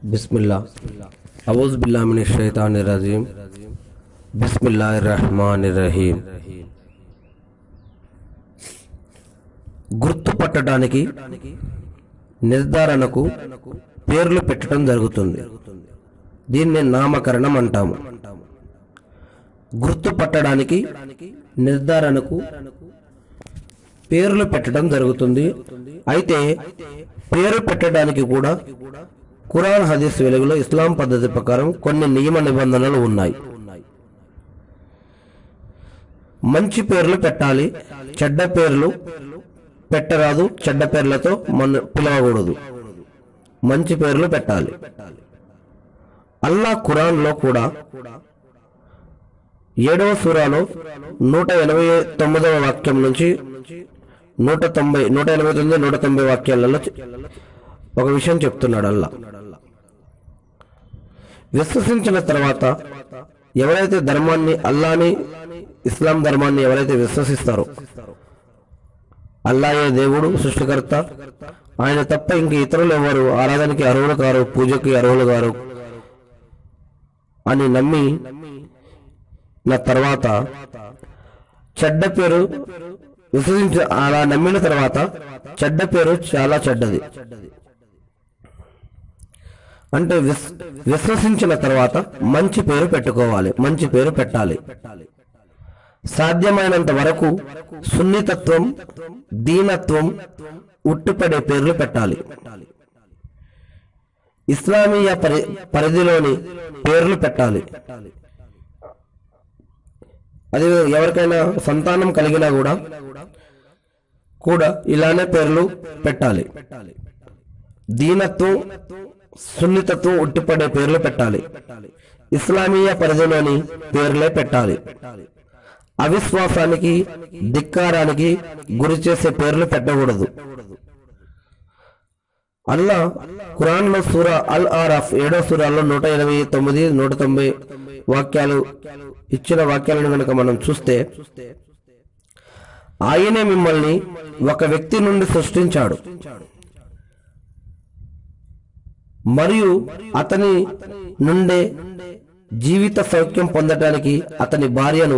బిస్మిల్లా అవుజ్ బిల్లామిన్ షైతాన్ రజీం బిస్మిల్లా రహమాన్ రహీం గుర్తుపట్టడానికి నిర్ధారణకు పేర్లు పెట్టడం జరుగుతుంది దీన్ని నామకరణం అంటాము గుర్తుపట్టడానికి నిర్ధారణకు పేర్లు పెట్టడం జరుగుతుంది అయితే పేరు పెట్టడానికి కూడా ఖురాన్ హదీస్ వెలుగులో ఇస్లాం పద్ధతి ప్రకారం కొన్ని నియమ నిబంధనలు ఉన్నాయి మంచి పేర్లు పెట్టాలి చెడ్డ పేర్లు పెట్టరాదు చెడ్డ పేర్లతో మన పిలవకూడదు మంచి పేర్లు పెట్టాలి అల్లా ఖురాన్లో కూడా ఏడవ సూరాలో నూట ఎనభై తొమ్మిదవ వాక్యం నుంచి నూట తొంభై నూట ఎనభై తొమ్మిది నూట తొంభై వాక్యాలలో చె- ఒక విషయం చెప్తున్నాడు అల్లా విశ్వసించిన తర్వాత ఎవరైతే ధర్మాన్ని అల్లాని ఇస్లాం ధర్మాన్ని ఎవరైతే విశ్వసిస్తారో అల్లాయే దేవుడు సృష్టికర్త ఆయన తప్ప ఇంక ఇతరులు ఎవరు ఆరాధనకి అర్హులు కారు పూజకి అర్హులు కారు అని నమ్మి నా తర్వాత చెడ్డ పేరు విశ్వసించ అలా నమ్మిన తర్వాత చెడ్డ పేరు చాలా చెడ్డది అంటే విస్ విశ్వసించిన తర్వాత మంచి పేరు పెట్టుకోవాలి మంచి పేరు పెట్టాలి సాధ్యమైనంత వరకు సున్నితత్వం దీనత్వం ఉట్టిపడే పేర్లు పెట్టాలి ఇస్లామీయ పరి పరిధిలోని పేర్లు పెట్టాలి అది ఎవరికైనా సంతానం కలిగినా కూడా కూడా ఇలానే పేర్లు పెట్టాలి దీనత్వం సున్నితత్వం ఉట్టిపడే పేర్లు పెట్టాలి ఇస్లామీయ పరిధిలోని పేర్లే పెట్టాలి అవిశ్వాసానికి ధిక్కారానికి గురి చేసే పేర్లు పెట్టకూడదు అల్లా ఖురాన్ లో సూర అల్ ఆరాఫ్ ఏడో సూరాల్లో నూట ఎనభై తొమ్మిది నూట తొంభై వాక్యాలు ఇచ్చిన వాక్యాలను కనుక మనం చూస్తే ఆయనే మిమ్మల్ని ఒక వ్యక్తి నుండి సృష్టించాడు మరియు అతని నుండే జీవిత సౌఖ్యం పొందటానికి అతని భార్యను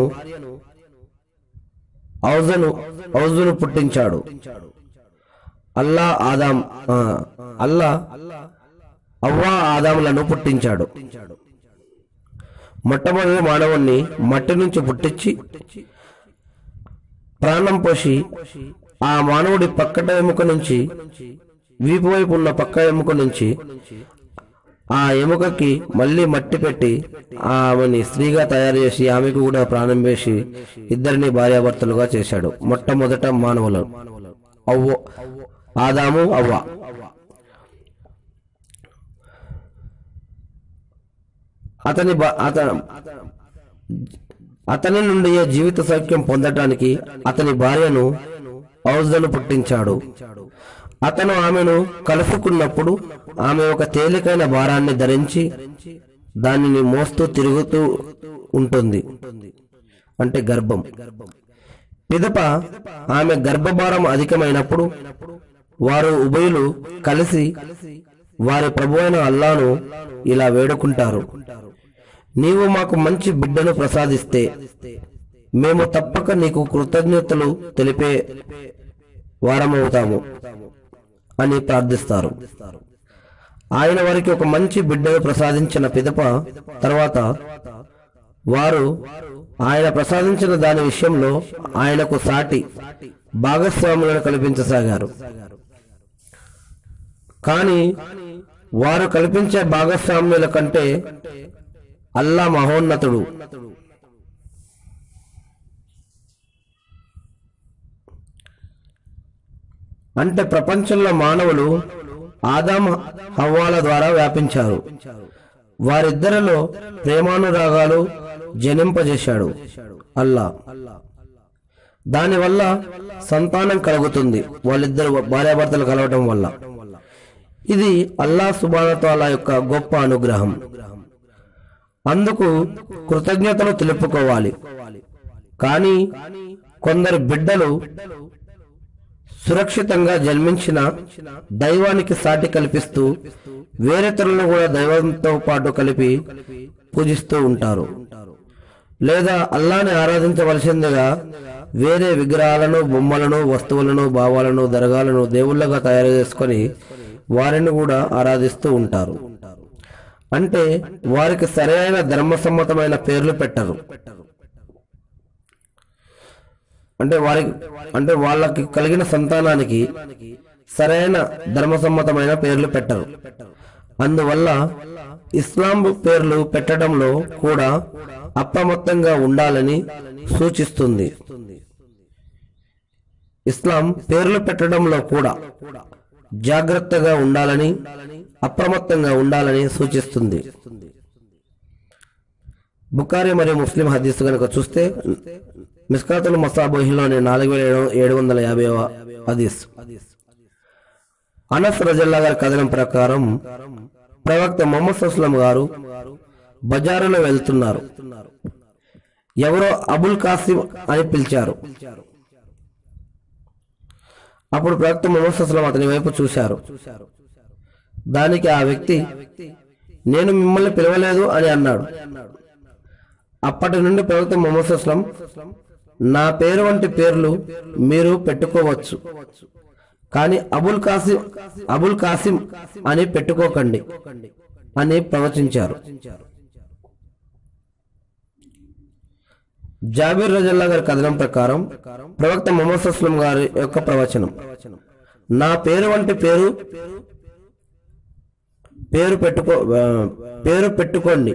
ఔజను ఔజును పుట్టించాడు అల్లా ఆదాం ఆ, అల్లా అవ్వా ఆదాములను పుట్టించాడు మొట్టమొదటి మానవుణ్ణి మట్టి నుంచి పుట్టించి ప్రాణం పోసి ఆ మానవుడి పక్కట ఎముక నుంచి వీపు వైపు ఉన్న పక్క ఎముక నుంచి ఆ ఎముకకి మళ్ళీ మట్టి పెట్టి ఆమెని స్త్రీగా తయారు చేసి ఆమెకు కూడా ప్రాణం వేసి ఇద్దరిని భార్యాభర్తలుగా చేశాడు మొట్టమొదట మానవులు అవ్వ ఆదాము అవ్వ అతని బ- అత అతని నుండి జీవిత సౌఖ్యం పొందటానికి అతని భార్యను ఔజను పుట్టించాడు అతను ఆమెను కలుసుకున్నప్పుడు ఆమె ఒక తేలికైన భారాన్ని ధరించి దానిని మోస్తూ తిరుగుతూ ఉంటుంది అంటే గర్భం పిదప ఆమె గర్భభారం అధికమైనప్పుడు వారు ఉభయులు కలిసి వారి ప్రభువైన అల్లాను ఇలా వేడుకుంటారు నీవు మాకు మంచి బిడ్డను ప్రసాదిస్తే మేము తప్పక నీకు కృతజ్ఞతలు తెలిపే వారమవుతాము అని ప్రార్థిస్తారు ఆయన వారికి ఒక మంచి బిడ్డను ప్రసాదించిన పిదప తర్వాత వారు ఆయన ప్రసాదించిన దాని విషయంలో ఆయనకు సాటి భాగస్వాములను కల్పించసాగారు కానీ వారు కల్పించే భాగస్వామ్యుల కంటే అల్లా మహోన్నతుడు అంటే ప్రపంచంలో మానవులు ఆదాం హవ్వాల ద్వారా వ్యాపించారు వారిద్దరిలో ప్రేమానురాగాలు జనింపజేశాడు అల్లా దానివల్ల సంతానం కలుగుతుంది వాళ్ళిద్దరు భార్యాభర్తలు కలవటం వల్ల ఇది అల్లా సుబానతాల యొక్క గొప్ప అనుగ్రహం అందుకు కృతజ్ఞతలు తెలుపుకోవాలి కానీ కొందరు బిడ్డలు సురక్షితంగా జన్మించిన దైవానికి సాటి కల్పిస్తూ వేరే తరులను కూడా దైవంతో పాటు కలిపి పూజిస్తూ ఉంటారు లేదా అల్లాని ఆరాధించవలసిందిగా వేరే విగ్రహాలను బొమ్మలను వస్తువులను భావాలను దర్గాలను దేవుళ్ళగా తయారు చేసుకొని వారిని కూడా ఆరాధిస్తూ ఉంటారు అంటే వారికి సరైన ధర్మసమ్మతమైన పేర్లు పెట్టరు అంటే వారికి అంటే వాళ్ళకి కలిగిన సంతానానికి సరైన ధర్మసమ్మతమైన పేర్లు పెట్టరు అందువల్ల ఇస్లాం పేర్లు పెట్టడంలో కూడా అప్రమత్తంగా ఉండాలని సూచిస్తుంది ఇస్లాం పేర్లు పెట్టడంలో కూడా జాగ్రత్తగా ఉండాలని అప్రమత్తంగా ఉండాలని సూచిస్తుంది బుకారి మరియు ముస్లిం హదీస్ కనుక చూస్తే మిస్కాతుల్ మసాబోహిలోని నాలుగు వేల ఏడు- ఏడు వందల యాభై హదీస్ అనస్ రజల్లా గారి కథనం ప్రకారం ప్రవక్త మొహమ్మద్ సుస్లం గారు బజారులో వెళ్తున్నారు ఎవరో అబుల్ కాసిం అని పిలిచారు అప్పుడు ప్రవక్త మొహమ్మద్ సుస్లం అతని వైపు చూశారు దానికి ఆ వ్యక్తి నేను మిమ్మల్ని పిలవలేదు అని అన్నాడు అప్పటి నుండి ప్రవక్త మొహమ్మద్ సుస్లం నా పేరు వంటి పేర్లు మీరు పెట్టుకోవచ్చు కానీ అబుల్ కాసిం అబుల్ కాసిం అని పెట్టుకోకండి అని ప్రవచించారు జాబీర్ రజల్లా గారి కథనం ప్రకారం ప్రవక్త మొహమ్మద్ సుస్లం గారి యొక్క ప్రవచనం నా పేరు వంటి పేరు పేరు పెట్టుకో ఆ, పేరు పెట్టుకోండి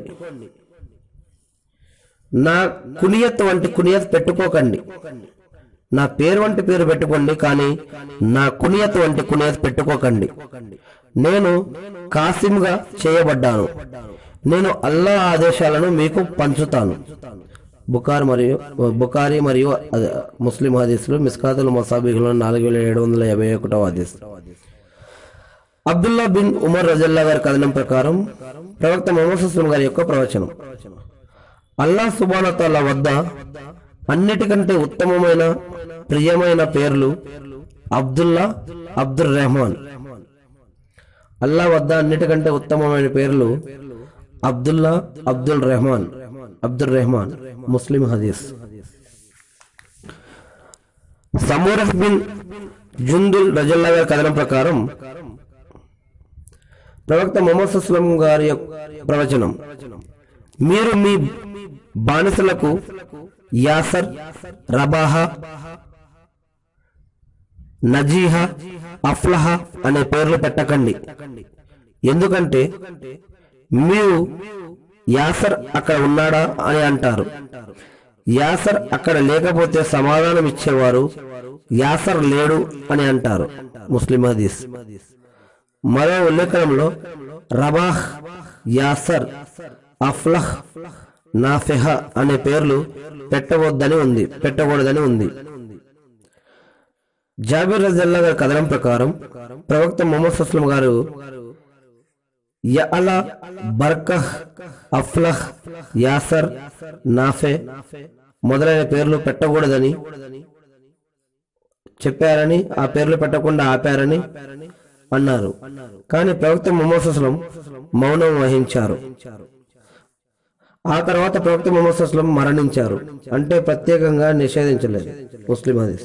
నా కునియత్ వంటి కునియత్ పెట్టుకోకండి నా పేరు వంటి పేరు పెట్టుకోండి కానీ నా కునియత్ వంటి కునియత్ పెట్టుకోకండి నేను కాసిమ్గా చేయబడ్డాను నేను అల్లా ఆదేశాలను మీకు పంచుతాను బుకార్ మరియు బుకారి మరియు అదే, ముస్లిం హదీసులు మిస్కాతుల్ మసాబిహులో నాలుగు వేల ఏడు వందల యాభై ఒకటవ హదీస్ అబ్దుల్లా బిన్ ఉమర్ రజల్లా గారి కథనం ప్రకారం ప్రవక్త మొహమ్మద్ సుస్లం గారి యొక్క ప్రవచనం అల్లా సుబానతాల వద్ద అన్నిటికంటే ఉత్తమమైన ప్రియమైన పేర్లు అబ్దుల్లా అబ్దుల్ రెహమాన్ అల్లా వద్ద అన్నిటికంటే ఉత్తమమైన పేర్లు Abdullah Abdul Rahman Abdul Rahman Muslim హదీస్ సమూరఫ్ బిన్ జుందుల్ రజల్లా గారి కథనం ప్రకారం ప్రవక్త మొహమ్మద్ సుస్లం గారి యొక్క ప్రవచనం మీరు మీ బానిసలకు యాసర్ రబాహ నజీహ అఫ్లహ అనే పేర్లు పెట్టకండి ఎందుకంటే మీరు యాసర్ అక్కడ ఉన్నాడా అని అంటారు యాసర్ అక్కడ లేకపోతే సమాధానం ఇచ్చేవారు యాసర్ లేడు అని అంటారు ముస్లిం హదీస్ మరో ఉల్లేఖనంలో రబాహ్ యాసర్ అఫ్లహ్ నాఫెహ అనే పేర్లు పెట్టవద్దని ఉంది పెట్టకూడదని ఉంది జాబిర్ రజల్లా గారి కథనం ప్రకారం ప్రవక్త మొహమ్మద్ సుస్లం గారు యఅల బర్కహ్ అఫ్లహ్ యాసర్ నాఫె మొదలైన పేర్లు పెట్టకూడదని చెప్పారని ఆ పేర్లు పెట్టకుండా ఆపారని అన్నారు కానీ ప్రవక్త మొహమ్మద్ సుస్లం మౌనం వహించారు ఆ తర్వాత ప్రవక్త మొహమ్మద్ సుస్లం మరణించారు అంటే ప్రత్యేకంగా నిషేధించలేదు ముస్లిం హదీస్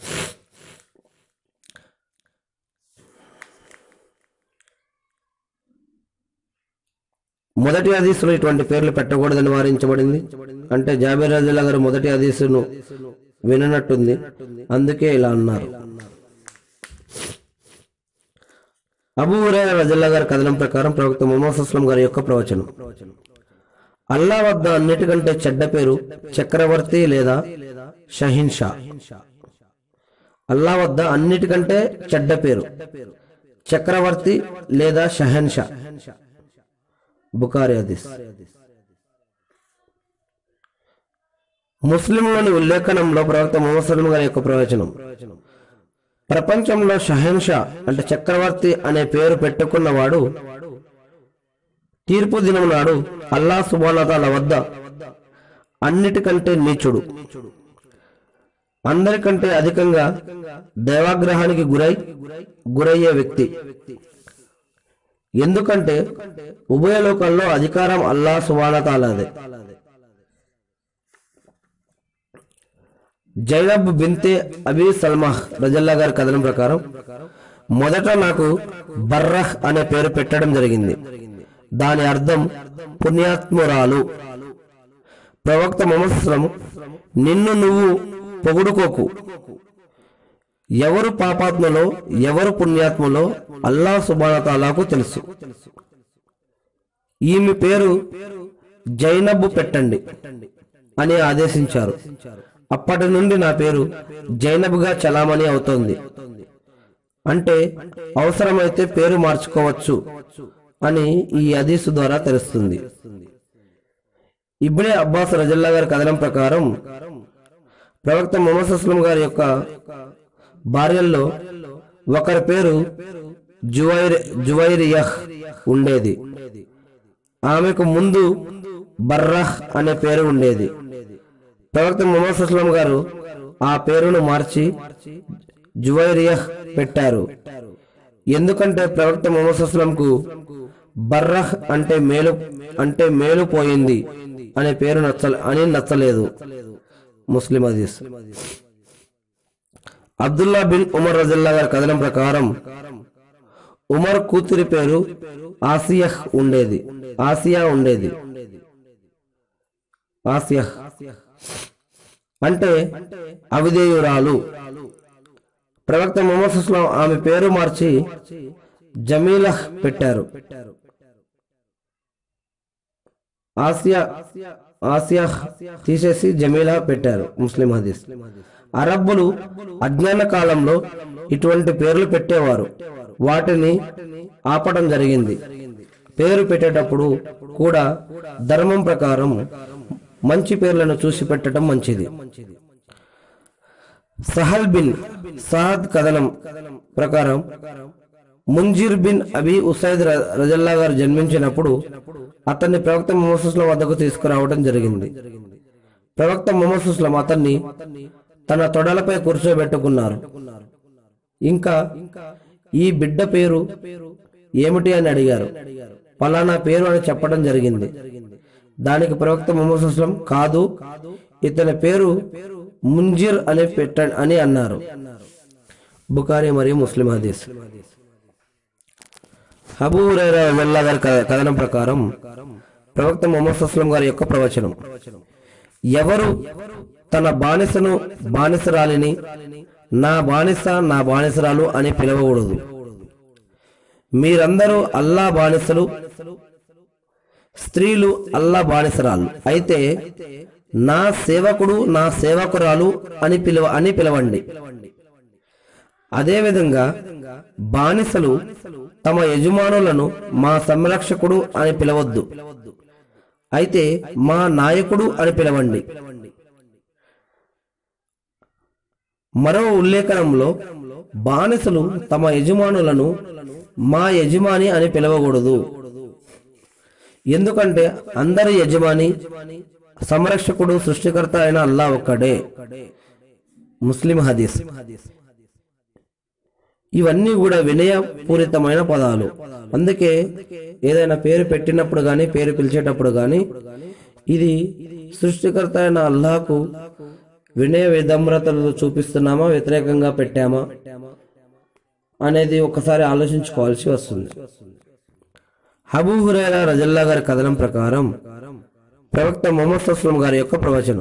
మొదటి హదీసులో ఇటువంటి పేర్లు పెట్టకూడదని వారించబడింది అంటే జాబీర్ రజల్లా గారు మొదటి హదీసును విననట్టుంది అందుకే ఇలా అన్నారు అబూ హురైరా రజల్లా గారి కథనం ప్రకారం ప్రవక్త మొహమ్మద్ అస్లం గారి యొక్క ప్రవచనం అల్లా వద్ద అన్నిటికంటే చెడ్డ పేరు చక్రవర్తి లేదా షహీన్ షా అల్లా వద్ద అన్నిటికంటే చెడ్డ పేరు చక్రవర్తి లేదా షహన్ షా బుకారి హదీస్ ముస్లింలోని ఉల్లేఖనంలో ప్రవక్త ముహమ్మద్ సల్లం గారి యొక్క ప్రవచనం ప్రపంచంలో షహన్ షా అంటే చక్రవర్తి అనే పేరు పెట్టుకున్నవాడు తీర్పు దినం నాడు అల్లా సుబానతాల వద్ద అన్నిటికంటే నీచుడు అందరికంటే అధికంగా దైవాగ్రహానికి గురై గురయ్యే వ్యక్తి ఎందుకంటే ఉభయ లోకాల్లో అధికారం అల్లా సుబానతాలదే జైనబ్ బింతే అబీ సల్మాహ్ రజల్లా గారి కథనం ప్రకారం మొదట నాకు బర్రహ్ అనే పేరు పెట్టడం జరిగింది దాని అర్థం పుణ్యాత్మురాలు ప్రవక్త మొహమ్మద్ నిన్ను నువ్వు పొగుడుకోకు ఎవరు పాపాత్మలో ఎవరు పుణ్యాత్మలో అల్లా సుబానతాలాకు తెలుసు ఈమె పేరు జైనబ్ పెట్టండి అని ఆదేశించారు అప్పటి నుండి నా పేరు జైనబ్గా చలామణి అవుతోంది అంటే అవసరమైతే పేరు మార్చుకోవచ్చు అని ఈ హదీసు ద్వారా తెలుస్తుంది ఇబ్నే అబ్బాస్ రజల్లా గారి కథనం ప్రకారం ప్రవక్త మొహమ్మద్ అస్లం గారి యొక్క భార్యల్లో ఒకరి పేరు జువైర్ జువైరియహ్ ఉండేది ఆమెకు ముందు బర్రహ్ అనే పేరు ఉండేది ప్రవక్త మొహమ్మద్ అస్లం గారు ఆ పేరును మార్చి జువైరియహ్ పెట్టారు ఎందుకంటే ప్రవక్త మొహమ్మద్ అస్లంకు బర్రహ్ అంటే మేలు అంటే మేలు పోయింది అనే పేరు నచ్చ అని నచ్చలేదు ముస్లిం హదీస్ అబ్దుల్లా బిన్ ఉమర్ రజల్లా గారి కథనం ప్రకారం ఉమర్ కూతురి పేరు ఆసియహ్ ఉండేది ఆసియా ఉండేది ఆసియహ్ అంటే అవిధేయురాలు ప్రవక్త మొహమ్మద్ సుస్లాం ఆమె పేరు మార్చి జమీలహ్ పెట్టారు ఆసియా ఆసియా తీసేసి జమీలా పెట్టారు ముస్లిం హదీస్ అరబ్బులు అజ్ఞాన కాలంలో ఇటువంటి పేర్లు పెట్టేవారు వాటిని ఆపడం జరిగింది పేరు పెట్టేటప్పుడు కూడా ధర్మం ప్రకారం మంచి పేర్లను చూసి పెట్టడం మంచిది సహల్ బిన్ సాద్ కథనం ప్రకారం ముంజీర్ బిన్ అబీ ఉసైద్ ర- రజల్లా గారు జన్మించినప్పుడు అతన్ని ప్రవక్త ముహమ్మద్ సుస్లం వద్దకు తీసుకురావడం జరిగింది ప్రవక్త ముహమ్మద్ సుస్లం అతన్ని తన తొడలపై కూర్చోబెట్టుకున్నారు ఇంకా ఈ బిడ్డ పేరు ఏమిటి అని అడిగారు పలానా పేరు అని చెప్పడం జరిగింది దానికి ప్రవక్త ముహమ్మద్ సుస్లం కాదు ఇతని పేరు ముంజిర్ అని పెట్ట అని అన్నారు బుకారి మరియు ముస్లిం హదీస్ అబూ హురైరా రలియల్లాహు గారి క- కథనం ప్రకారం ప్రవక్త ముహమ్మద్ అస్లం గారి యొక్క ప్రవచనం ఎవరు తన బానిసను బానిసరాలిని నా బానిస నా బానిసరాలు అని పిలవకూడదు మీరందరూ అల్లా బానిసలు స్త్రీలు అల్లా బానిసరాలు అయితే నా సేవకుడు నా సేవకురాలు అని పిలవ అని పిలవండి అదేవిధంగా బానిసలు తమ యజమానులను మా సంరక్షకుడు అని పిలవద్దు అయితే మా నాయకుడు అని పిలవండి మరో ఉల్లేఖనంలో బానిసలు తమ యజమానులను మా యజమాని అని పిలవకూడదు ఎందుకంటే అందరి యజమాని సంరక్షకుడు సృష్టికర్త అయిన అల్లా ఒక్కడే ముస్లిం హదీస్ ఇవన్నీ కూడా వినయపూరితమైన పదాలు అందుకే ఏదైనా పేరు పెట్టినప్పుడు గాని పేరు పిలిచేటప్పుడు గాని ఇది సృష్టికర్త అయిన అల్లాహకు వినయ విధమ్రతలు చూపిస్తున్నామా వ్యతిరేకంగా పెట్టామా అనేది ఒకసారి ఆలోచించుకోవాల్సి వస్తుంది హబూ హురైరా రజల్లా గారి కథనం ప్రకారం ప్రవక్త మొహమ్మద్ అస్లం గారి యొక్క ప్రవచనం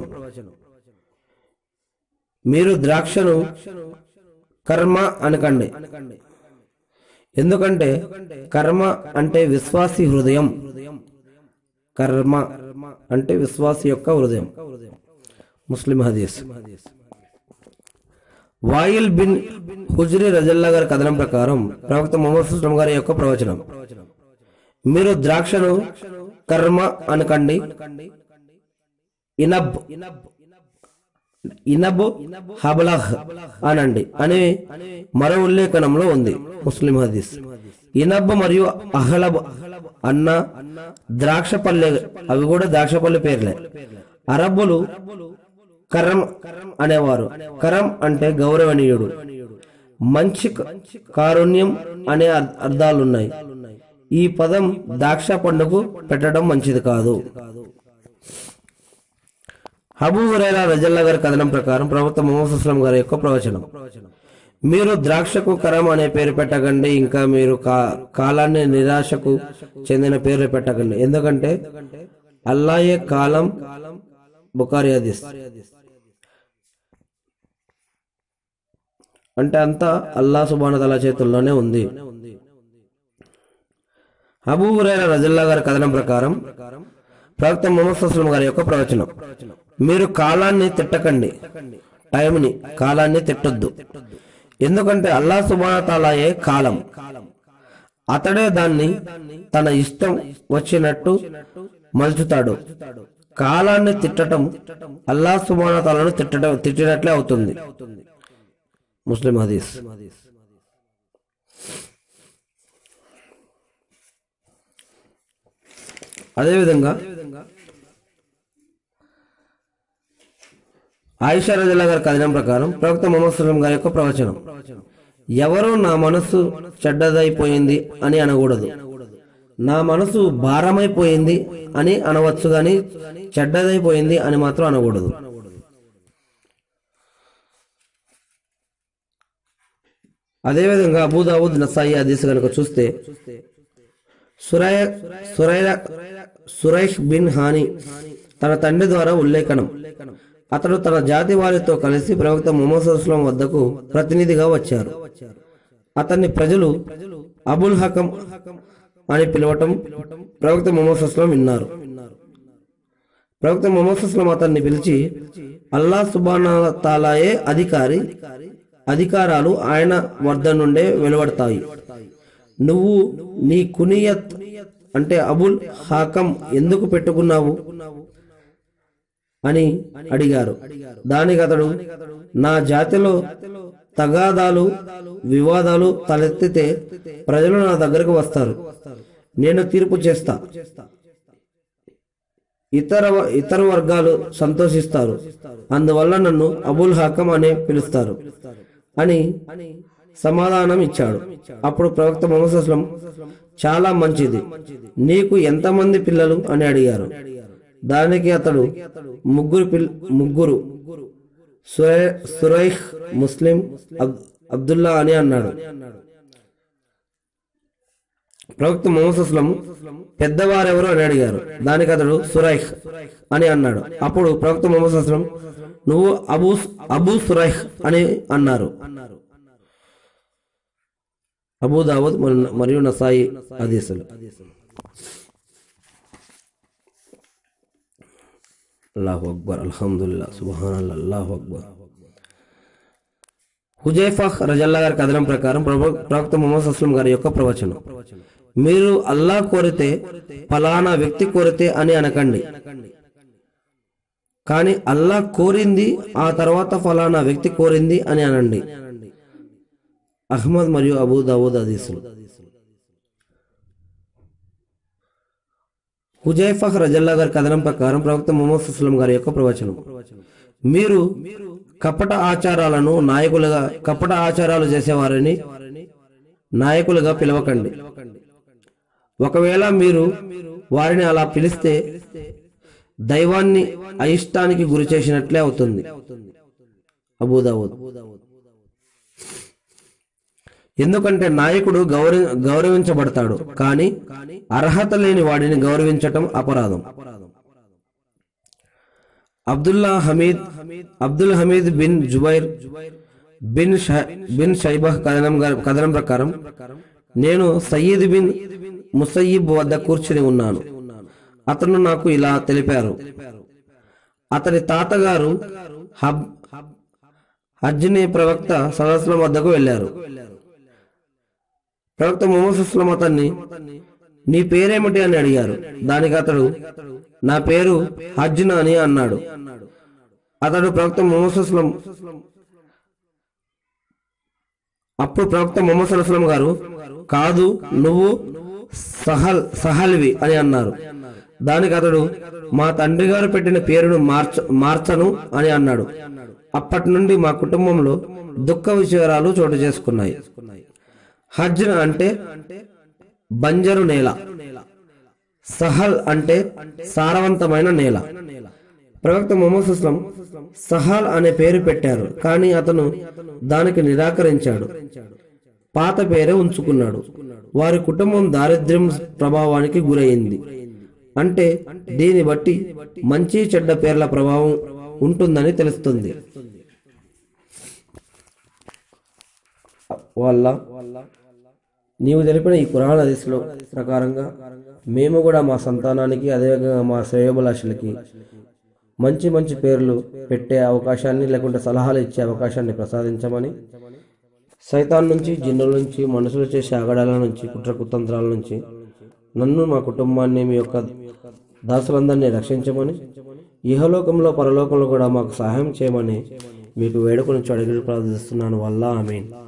మీరు ద్రాక్షను కర్మ అనకండి ఎందుకంటే కర్మ అంటే విశ్వాసి హృదయం కర్మ అంటే విశ్వాసి యొక్క హృదయం ముస్లిం హదీస్ వాయిల్ బిన్ హుజ్రీ రజల్లా గారి కథనం ప్రకారం ప్రవక్త మొహమ్మద్ సుస్లం గారి యొక్క ప్రవచనం మీరు ద్రాక్షను కర్మ అనకండి ఇనబ్ ఇనబ్ హబలహ్ అనండి అని మరో ఉల్లేఖనంలో ఉంది ముస్లిం హదీస్ ఇనబ్ మరియు అహలబ్ అన్న ద్రాక్షపల్లె అవి కూడా ద్రాక్షపల్లె పేర్లే అరబ్బులు కరం అనేవారు కరం అంటే గౌరవనీయుడు మంచి క- కారుణ్యం అనే అర్- అర్థాలున్నాయి ఈ పదం ద్రాక్ష పండుకు పెట్టడం మంచిది కాదు అబూ హురైరా రజల్లా గారి కథనం ప్రకారం ప్రవక్త ముహమ్మద్ అస్లం గారి యొక్క ప్రవచనం మీరు ద్రాక్షకు కరం అనే పేరు పెట్టకండి ఇంకా మీరు కా- కాలాన్ని నిరాశకు చెందిన పేర్లు పెట్టకండి ఎందుకంటే అల్లాయే కాలం బుకారి హదీస్ అంటే అంతా అల్లా సుబానతల చేతుల్లోనే ఉంది అబూ హురైరా రజల్లా గారి కథనం ప్రకారం ప్రవక్త ముహమ్మద్ అస్లం గారి యొక్క ప్రవచనం మీరు కాలాన్ని తిట్టకండి టైంని కాలాన్ని తిట్టొద్దు ఎందుకంటే అల్లా సుబానతాలాయే కాలం అతడే దాన్ని తన ఇష్టం వచ్చినట్టు మలుచుతాడు కాలాన్ని తిట్టటం అల్లా సుబానతాలను తిట్టడం తిట్టినట్లే అవుతుంది ముస్లిం హదీస్ అదేవిధంగా ఆయిషా రజల్లా గారి కథనం ప్రకారం ప్రవక్త ముహమ్మద్ సల్లం గారి యొక్క ప్రవచనం ఎవరో నా మనస్సు చెడ్డదైపోయింది అని అనకూడదు నా మనసు భారమైపోయింది అని అనవచ్చు గాని చెడ్డదైపోయింది అని మాత్రం అనకూడదు అదేవిధంగా అబూదావుద్ నసాయి హదీస్ కనుక చూస్తే సురై సురై సురైష్ బిన్ హాని తన తండ్రి ద్వారా ఉల్లేఖనం అతడు తన జాతి వారితో కలిసి ప్రవక్త ముహమ్మద్ అస్లం వద్దకు ప్రతినిధిగా వచ్చారు అతన్ని ప్రజలు అబుల్ హకం అని పిలవటం ప్రవక్త ముహమ్మద్ అస్లం విన్నారు ప్రవక్త ముహమ్మద్ అస్లం అతన్ని పిలిచి అల్లా సుబానా తాలాయే అధికారి అధికారాలు ఆయన వద్ద నుండే వెలువడతాయి నువ్వు నీ కునియత్ అంటే అబుల్ హాకం ఎందుకు పెట్టుకున్నావు అని అడిగారు దానికి అతడు నా జాతిలో తగాదాలు వివాదాలు తలెత్తితే ప్రజలు నా దగ్గరకు వస్తారు నేను తీర్పు చేస్తా ఇతర ఇతర వర్గాలు సంతోషిస్తారు అందువల్ల నన్ను అబుల్ హాకం అనే పిలుస్తారు అని సమాధానం ఇచ్చాడు అప్పుడు ప్రవక్త ముహమ్మద్ అస్లం చాలా మంచిది నీకు ఎంతమంది పిల్లలు అని అడిగారు దానికి అతడు ముగ్గురు పిల్ ముగ్గురు సురై- సురైహ్ ముస్లిం అబ్- అబ్దుల్లా అని అన్నాడు ప్రవక్త ముహమ్మద్ అస్లం పెద్దవారెవరు అని అడిగారు దానికి అతడు సురైహ్ అని అన్నాడు అప్పుడు ప్రవక్త ముహమ్మద్ అస్లం నువ్వు అబూ అబూ సురైహ్ అని అన్నారు అబూ దావూద్ మరియు- మరియు నసాయి హదీసులు అల్లాహు అక్బర్ అల్హమ్దుల్లా సుబహాన్ అల్లాహు అక్బర్ హుజైఫా రజల్లా గారి కథనం ప్రకారం ప్రభు- ప్రవక్త ముహమ్మద్ అస్లం గారి యొక్క ప్రవచనం మీరు అల్లా కోరితే ఫలానా వ్యక్తి కోరితే అని అనకండి కానీ అల్లా కోరింది ఆ తర్వాత ఫలానా వ్యక్తి కోరింది అని అనండి అహ్మద్ మరియు అబూ దావూద్ హదీసులు హుజైఫా రజల్లా గారి కథనం ప్రకారం ప్రవక్త ముహమ్మద్ సుస్లం గారి యొక్క ప్రవచనం మీరు కపట ఆచారాలను నాయకులుగా కపట ఆచారాలు చేసేవారిని నాయకులుగా పిలవకండి ఒకవేళ మీరు వారిని అలా పిలిస్తే దైవాన్ని అయిష్టానికి గురి చేసినట్లే అవుతుంది అబూదావుద్ ఎందుకంటే నాయకుడు గౌరవ గౌరవించబడతాడు కానీ అర్హత లేని వాడిని గౌరవించటం అపరాధం Abdullah Hamid Abdul Hamid bin Zubair bin ష- బిన్ షైబహ్ కథనం గారి- కథనం ప్రకారం నేను సయ్యద్ బిన్ ముసయ్యిబ్ వద్ద కూర్చుని ఉన్నాను అతను నాకు ఇలా తెలిపారు అతని తాతగారు హబ్ హజ్ని ప్రవక్త సదస్సుల వద్దకు వెళ్ళారు ప్రవక్త ముహమ్మద్ అస్లం అతన్ని నీ పేరేమిటి అని అడిగారు దానికి అతడు నా పేరు హజ్న అని అన్నాడు అతడు ప్రవక్త ముహమ్మద్ అస్లం అప్పుడు ప్రవక్త ముహమ్మద్ అస్లం గారు కాదు నువ్వు సహల్ సహల్వి అని అన్నారు దానికి అతడు మా తండ్రి గారు పెట్టిన పేరును మార్చ మార్చను అని అన్నాడు అప్పటి నుండి మా కుటుంబంలో దుఃఖ విషయాలు చోటు చేసుకున్నాయి హజ్ అంటే బంజరు నేల సహల్ అంటే సారవంతమైన నేల ప్రవక్త మొహమ్మద్ సుస్లం సహల్ అనే పేరు పెట్టారు కానీ అతను దానికి నిరాకరించాడు పాత పేరే ఉంచుకున్నాడు వారి కుటుంబం దారిద్ర్యం ప్రభావానికి గురైంది అంటే దీన్ని బట్టి మంచి చెడ్డ పేర్ల ప్రభావం ఉంటుందని తెలుస్తుంది వల్ల నీవు తెలిపిన ఈ కురాన్ హదీస్లో ప్రకారంగా మేము కూడా మా సంతానానికి అదేవిధంగా మా శ్రేయోభిలాషులకి మంచి మంచి పేర్లు పెట్టే అవకాశాన్ని లేకుంటే సలహాలు ఇచ్చే అవకాశాన్ని ప్రసాదించమని సైతాన్ నుంచి జిన్నుల నుంచి మనుషులు చేసే ఆగడాల నుంచి కుట్ర కుతంత్రాల నుంచి నన్ను మా కుటుంబాన్ని మీ యొక్క దాసులందరినీ రక్షించమని ఇహలోకంలో పరలోకంలో కూడా మాకు సహాయం చేయమని మీకు వేడుకొని అడిగి ప్రార్థిస్తున్నాను వల్ల ఆమెన్